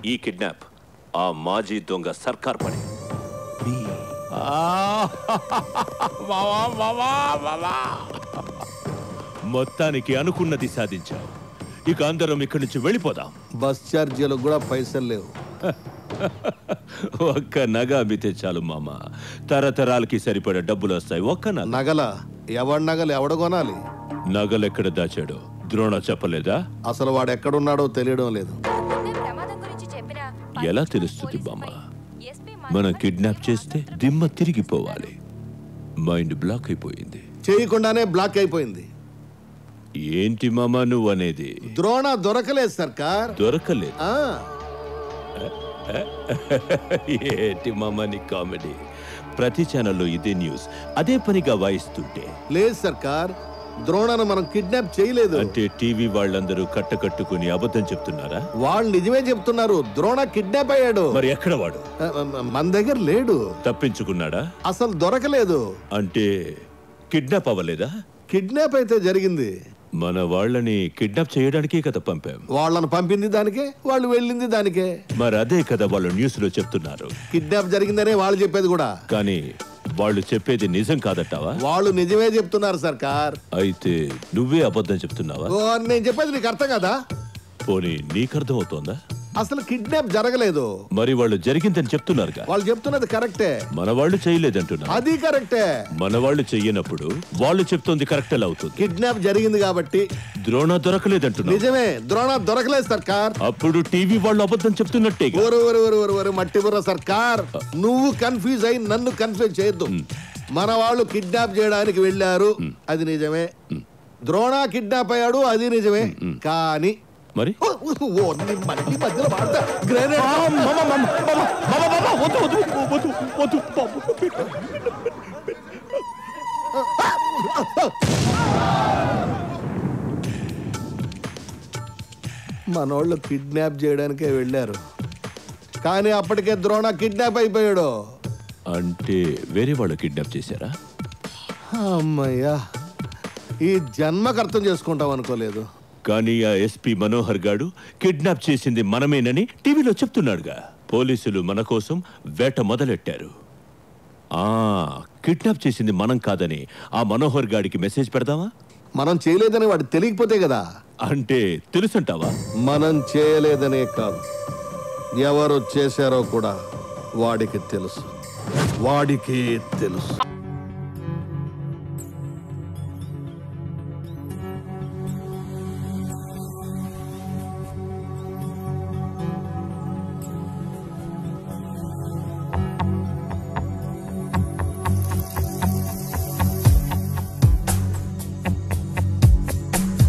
ఈ కిడ్నాప్ ఆ మాజీ దొంగ సర్కార్ పని మావా మావా మావా మొత్తానికి అనుకున్నది సాధించావు ఇక అందరం ఇక్కడి నుంచి వెళ్ళిపోదాం బస్ ఛార్జీలకు కూడా పైసలు లేవు ఒక్క నగ అమ్మితే చాలు మామ తరతరాలకి సరిపడే డబ్బులు వస్తాయి ఒక్క నగ నగల ఎవడి నగలు ఎవడ కొనాలి నగలెక్కడ దాచాడో ద్రోణ చెప్పలేదా అసలు వాడు ఎక్కడున్నాడో తెలియడం లేదు పొద్దున్నే ప్రమాదం గురించి చెప్పిన ఎలా తెలుస్తుంది బామ్మ ఎస్పీ మనం కిడ్నాప్ చేస్తే దిమ్మ తిరిగిపోవాలి మైండ్ బ్లాక్ అయిపోయింది చేయకుండానే బ్లాక్ అయిపోయింది ఏంటి మామ నువ్వు అనేది ద్రోణ దొరకలేదు సర్కార్ దొరకలేదు ఆ, ఏంటి మామ నీ కామెడీ ప్రతి ఛానల్లో ఇదే న్యూస్ అదే పనిగా వాయిస్తుంటే లేదు సర్కార్ ద్రోణను మనం కిడ్నాప్ చేయలేదు అంటే టీవీ వాళ్ళందరూ కట్టకట్టుకుని అబద్ధం చెప్తున్నారా వాళ్ళు నిజమే చెప్తున్నారు ద్రోణ కిడ్నాప్ అయ్యాడు మరి ఎక్కడ వాడు ఆ, ఆ, మన దగ్గర లేడు తప్పించుకున్నాడా అసలు దొరకలేదు అంటే కిడ్నాప్ అవ్వలేదా కిడ్నాప్ అయితే జరిగింది మన వాళ్ళని కిడ్నాప్ చేయడానికే కదా పంపాం వాళ్ళను పంపింది దానికే వాళ్ళు వెళ్ళింది దానికే మరి అదే కదా వాళ్ళు న్యూస్ లో చెప్తున్నారు కిడ్నాప్ జరిగిందనే వాళ్ళు చెప్పేది కూడా కానీ వాళ్ళు చెప్పేది నిజం కాదట్టావా వాళ్ళు నిజమే చెప్తున్నారు సర్కార్ అయితే నువ్వే అబద్ధం చెప్తున్నావా ఓ, నేను చెప్పేది నీకు అర్థం కదా పోనీ నీకర్థం అవుతోందా అసలు కిడ్నాప్ జరగలేదు మరి వాళ్ళు జరిగిందని చెప్తున్నారుగా వాళ్ళు చెప్తున్నది కరెక్టే మన వాళ్ళు చేయలేదంటున్నారు అది కరెక్టే మన వాళ్ళు చెయ్యనప్పుడు వాళ్ళు చెప్తోంది కరెక్ట్ ఎలా అవుతుంది కిడ్నాప్ జరిగింది కాబట్టి ద్రోణ దొరకలేదంటున్నారు నిజమే ద్రోణ దొరకలేదు సర్కార్ అప్పుడు టీవీ వాళ్ళు అబద్ధం చెప్తున్నట్టే ఓరు ఓరు ఓరు ఓరు ఓరు మట్టి బుర్ర సర్కార్ నువ్వు కన్ఫ్యూజ్ అయి నన్ను కన్ఫ్యూజ్ చేయొద్దు మన వాళ్ళు కిడ్నాప్ చేయడానికి వెళ్ళారు అది నిజమే ద్రోణ కిడ్నాప్ అయ్యాడు అది నిజమే కానీ మరి ఓ, ఓ, ఓ, నీ మళ్ళీ మధ్యలో వాడతా. గ్రెనేడ్ మనోళ్ళు కిడ్నాప్ చేయడానికే వెళ్ళారు కానీ అప్పటికే ద్రోణ కిడ్నాప్ అయిపోయాడు అంటే వేరే వాళ్ళు కిడ్నాప్ చేశారా అమ్మయ్యా ఈ జన్మకు అర్థం చేసుకుంటాం అనుకోలేదు కానీ ఆ ఎస్పీ మనోహర్ గాడు కిడ్నాప్ చేసింది మనమేనని టీవీలో చెప్తున్నాడుగా పోలీసులు మన కోసం వేట మొదలెట్టారు ఆ కిడ్నాప్ చేసింది మనం కాదని ఆ మనోహర్ గాడికి మెసేజ్ పెడదామా మనం చేయలేదని వాడు తెలియకపోతే కదా అంటే తెలుసంటావా మనం చేయలేదనే కాదు ఎవరు చేశారో కూడా వాడికి తెలుసు వాడికి తెలుసు